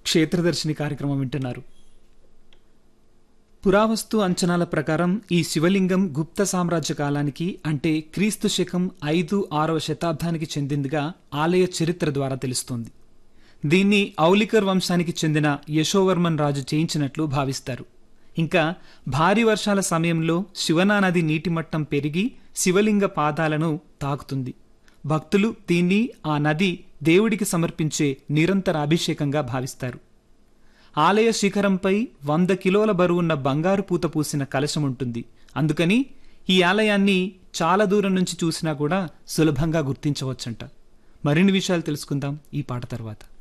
క్షేత్రదర్శిని కార్యక్రమం వింటున్నారు పురావస్తు అంచనాల ప్రకారం ఈ శివలింగం గుప్త సామ్రాజ్య కాలానికి అంటే క్రీస్తు శకం ఐదు ఆరవ శతాబ్దానికి చెందిందిగా ఆలయ చరిత్ర ద్వారా తెలుస్తోంది దీన్ని ఔలికర్ వంశానికి చెందిన యశోవర్మన్ రాజు చేయించినట్లు భావిస్తారు ఇంకా భారీ వర్షాల సమయంలో శివనా నది నీటి మట్టం పెరిగి శివలింగ పాదాలను తాకుతుంది భక్తులు దీన్ని ఆ నది దేవుడికి సమర్పించే నిరంతర అభిషేకంగా భావిస్తారు ఆలయ శిఖరంపై వంద కిలోల బరువున్న బంగారు పూత పూసిన కలశం ఉంటుంది అందుకని ఈ ఆలయాన్ని చాలా దూరం నుంచి చూసినా కూడా సులభంగా గుర్తించవచ్చంట మరిన్ని విషయాలు తెలుసుకుందాం ఈ పాట తర్వాత